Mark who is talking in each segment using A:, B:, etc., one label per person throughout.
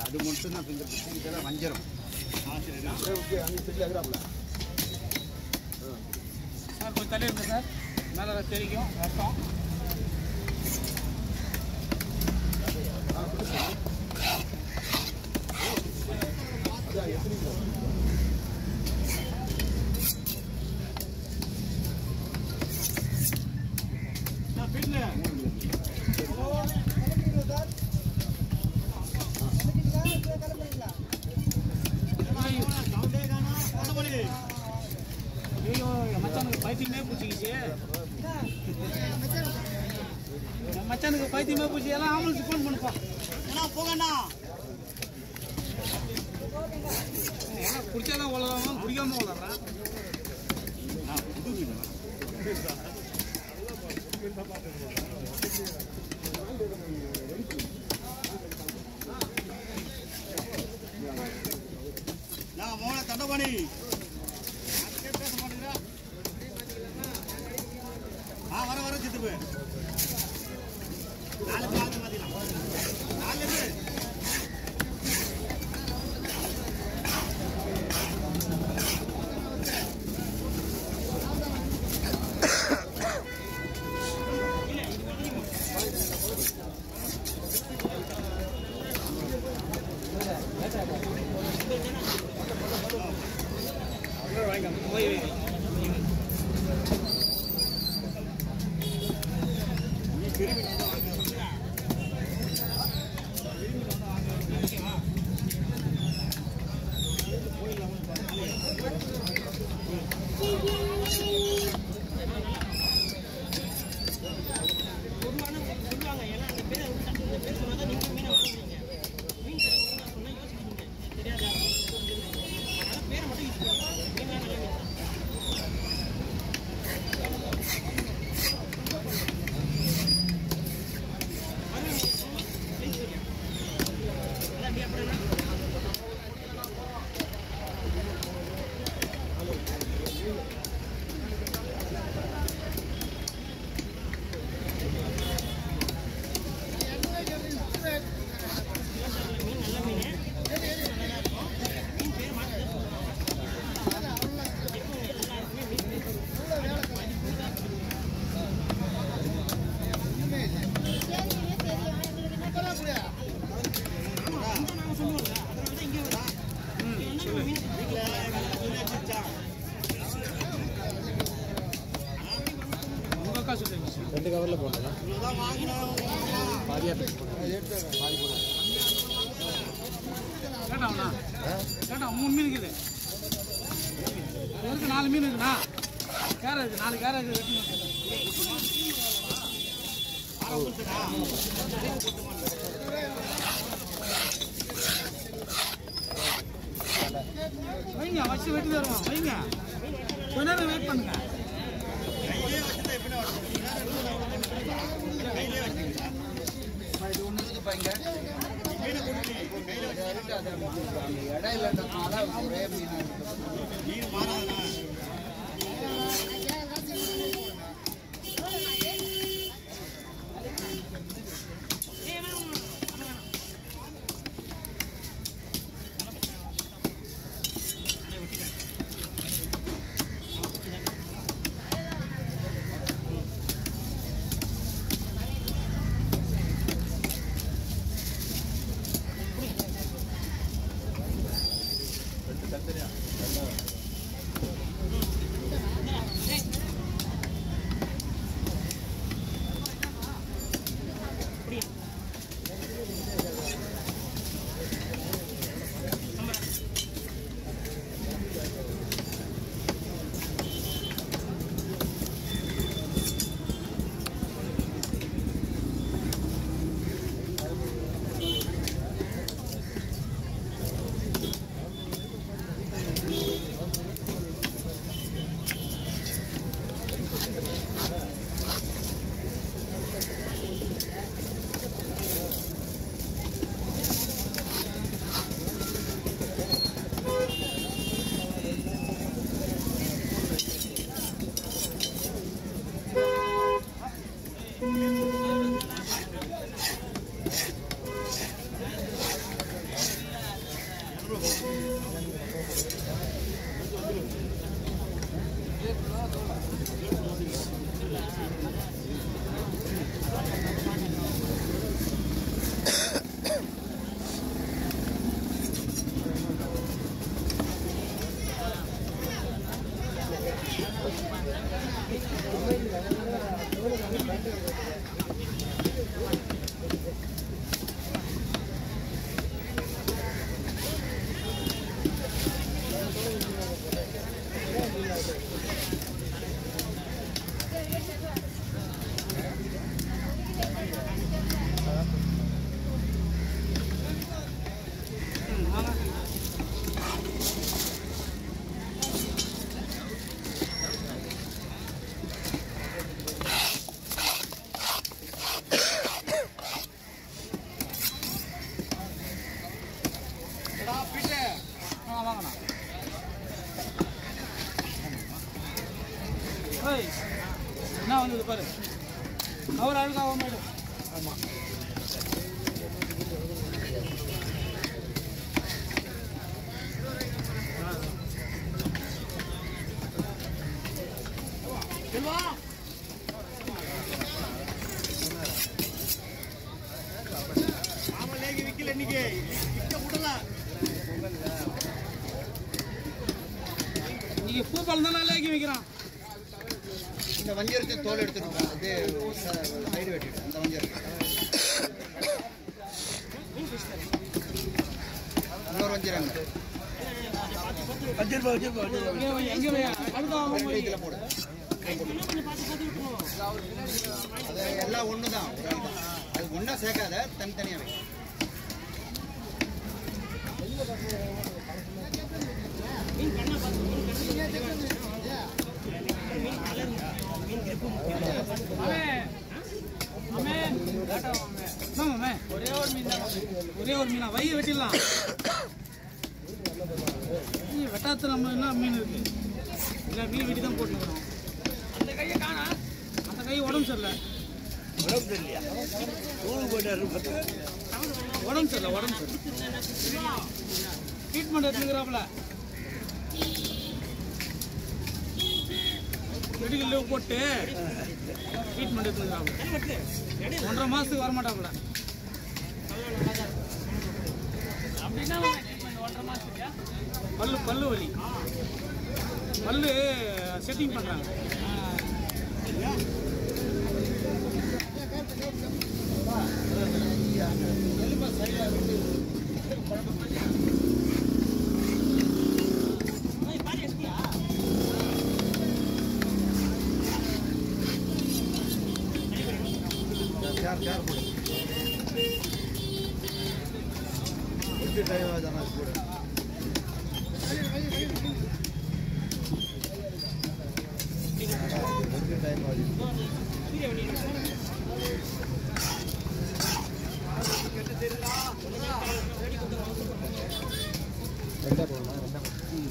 A: அது மட்டும் தான் ஃபிங்கர் பிரிண்ட் இதெல்லாம் வஞ்சிரம்
B: சார் கொஞ்சம் தள்ளி இருங்க சார் மேலே தெரிக்கும் ரத்தம் ஐயோ என் மச்சானுக்கு பைத்தியமே பிடிச்சிக்கிச்சு என் மச்சானுக்கு பைத்தியமே பிடிச்சி எல்லாம் ஆம்புலன்ஸ் ஃபோன் பண்ணுப்பா
A: போங்கண்ணா
B: ஏன்னா பிடிச்சாதான் வளராம பிடிக்காம வளர்றேன்
A: நான் மோன தண்டபாணி ஆ வர வர சித்து போய் நாலு பேர் ஆச்சு பாத்தீங்களா நாலு பேர்
B: உங்க அக்கா சொல்லுங்க சார்
C: ரெண்டு கவரில் போடலாம்
A: இவ்வளவுதான் வாங்கினோம்
C: பாதியாக
B: கேட்டாவண்ணா கேட்டா மூணு மீன் இருக்குது இருக்கு நாலு மீன் இருக்குண்ணா கேரை இருக்கு நாலு கேரை இருக்கு வெட்டணும். வைங்க வச்சு வெட்டி தருவோம் வைங்க கொஞ்ச நேரம் வெயிட் பண்ணுங்க
A: கையிலே வச்சுட்டா எப்படி கையிலே வச்சுட்டா
C: இது ஒன்று இருக்குப்பா இங்கே
A: மீனை கொடுக்கணும் கையில வச்சு
C: அது அந்த இடம் இல்லைன்றதுனால ஒரே மீன்
A: மீன் மாறாதுண்ணா
B: ம், வாங்க. ஆ, வாங்கண்ணா. ஓய், என்ன வந்தது பாரு அவர் அழுகாவ மேடம்
A: ஆமா லேகி விக்கல இன்னைக்கு விக்க விடல
B: இன்னைக்கு பூ பழம் தானே லேக்கி வைக்கிறான்
C: இந்த வஞ்சிரத்தை தோல் எடுத்துருங்க இது சைடு வெட்டிட்டு அந்த வஞ்சிரம் இன்னொரு வஞ்சிரங்க
B: எங்க வை, எங்க வை, அடுத்த வாங்க போய்.
C: இதில் போடு அது எல்லாம் ஒன்று தான் ஒரு ஆள் தான் அது ஒன்றா சேர்க்காத தனித்தனியாக வை
B: அம்மே, அம்மே, லேட்டா வாங்க. இந்தாங்க, அம்மே. ஒரே ஒரு மீன் தான் ஒரே ஒரு மீனா வைய வெட்டிடலாம் நீ வெட்டாத்து நம்ம என்ன மீன் இருக்கு இல்லை மீன் வெட்டி தான் போட்டுக்கிறோம் அந்த கையை காணா அந்த கை உடம்பு சரியில்லை உடம்பு சரியில்லை உடம்பு சரியில்லை ட்ரீட்மெண்ட் எடுத்துக்கிறாப்புல மெடிக்கல் லீவ் போட்டு ட்ரீட்மெண்ட் எடுத்துக்கிறாப்புல ஒன்றரை மாதத்துக்கு வரமாட்டாப்புல பல்லு பல்லு வலி பல்லு செட்டிங் பண்ணுறாங்க
C: யார் யார் போடு எப்படி டைம் ஆகுதுன்னா போடு எப்படி டைம் ஆகுது ரெண்டா போகலாம் ரெண்டா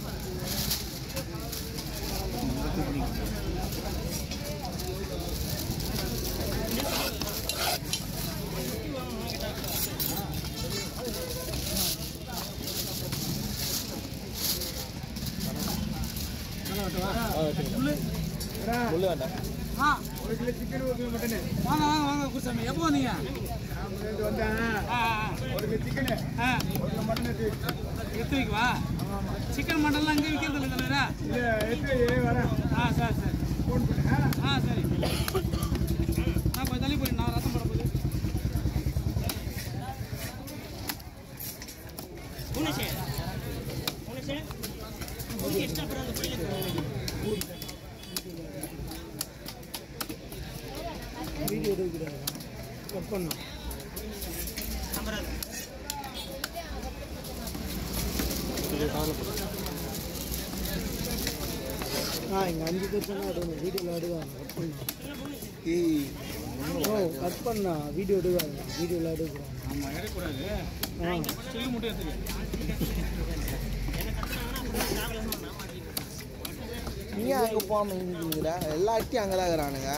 B: புல்லு
C: முள்ளு வேண்டாம்
B: ஆ ஒரு கிலோ சிக்கன் ஒரு கிலோ மட்டன் வாங்க வாங்க வாங்க குருசாமி எப்போ வந்தீங்க
D: வந்தேன்
B: ஆ
D: ஒரு கிலோ சிக்கனு
B: ஆ
D: ஒரு கிலோ மட்டன் எடுத்து
B: எடுத்து வைக்கவா சிக்கன் மட்டன்லாம் அங்கே விற்கிறது இல்லை தலைவரா
D: இல்லை எடுத்து வரேன்
B: ஆ சரி சரி
D: ஃபோன் பண்ணேன்
B: ஆ சரி நான் கொஞ்சம் தள்ளி போய் நான் ரத்தம் போட போகுது வீடியோ எடுக்கிறாங்க கட் பண்ணோம் ஆ இங்கே அஞ்சு பேர் தானே எடுக்கணும் வீடியோவில் எடுக்காங்க கட் பண்ணா ஓ கட் பண்ணா வீடியோ எடுக்காங்க வீடியோவில் எடுக்கிறாங்க ஆமாம் எடுக்கக்கூடாது ஆ சொல்லி மட்டும் எடுத்துக்க
E: நீ அங்கே போகாம இருந்தீங்களா எல்லா இடத்தையும் அங்கே தான் இருக்கிறானுங்க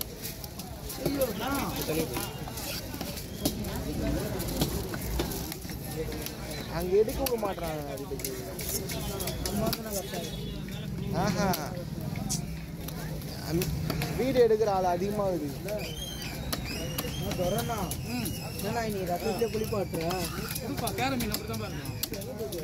E: அங்கே எடுக்க விட மாட்டாங்க அதுக்கு ஆஹா வீடு எடுக்கிற ஆள் அதிகமாக இருக்குது
B: என்னண்ணா நீ ரத்தத்தை குளிப்பாட்டுற கொடுப்பா கேர மீன் அப்படி தான் பாருங்க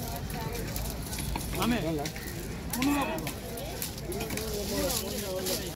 B: ஆமே முந்நூறுவா கொடுப்போம்